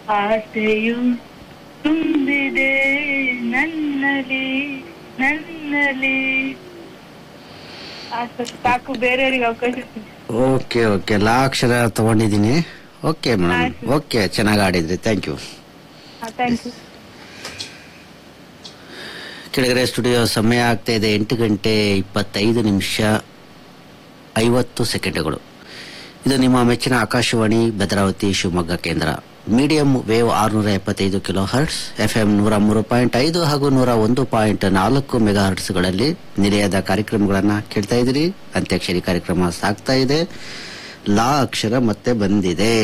ಆಸೆಯು ತುಂಬಿದೆ ನನ್ನಲ್ಲಿ ನನ್ನಲ್ಲಿ ಆಸೆ ಸಾಕು ಬೇರೆಯವರಿಗೆ ಅವಕಾಶ ಕೊಡಿ. ಓಕೆ ಓಕೆ ಲಾ ಅಕ್ಷರ ತಗೊಂಡಿದ್ದೀನಿ ಓಕೆ ಮೇಡಮ್ ಆಯ್ತು. ಓಕೆ ಚೆನ್ನಾಗಿ ಆಡಿದ್ರಿ ಥ್ಯಾಂಕ್ ಯು ಹಾ ಥ್ಯಾಂಕ್ ಯು ಕೆಳಗಡೆ ಸ್ಟುಡಿಯೋ ಸಮಯ ಆಗ್ತಾ ಇದೆ ಎಂಟು ಗಂಟೆ ಇಪ್ಪತ್ತೈದು ನಿಮಿಷ ಐವತ್ತು ಸೆಕೆಂಡ್ಗಳು ಇದು ನಿಮ್ಮ ಮೆಚ್ಚಿನ ಆಕಾಶವಾಣಿ ಭದ್ರಾವತಿ ಶಿವಮೊಗ್ಗ ಕೇಂದ್ರ ಮೀಡಿಯಂ ವೇವ್ ಆರುನೂರ ಎಪ್ಪತ್ತೈದು ಕಿಲೋ ಹರ್ಟ್ಸ್ ಎಫ್ ಎಂ ನೂರ ಮೂರು ಪಾಯಿಂಟ್ ಐದು ಹಾಗೂ ನೂರ ಒಂದು ಪಾಯಿಂಟ್ ನಾಲ್ಕು ಮೆಗಾ ಹರ್ಟ್ಸ್ಗಳಲ್ಲಿ ನಿಲಯದ ಕಾರ್ಯಕ್ರಮಗಳನ್ನ ಕೇಳ್ತಾ ಇದ್ದೀರಿ ಅಂತ್ಯಾಕ್ಷರಿ ಕಾರ್ಯಕ್ರಮ ಸಾಗ್ತಾ ಇದೆ ಲಾ ಅಕ್ಷರ ಮತ್ತೆ ಬಂದಿದೆ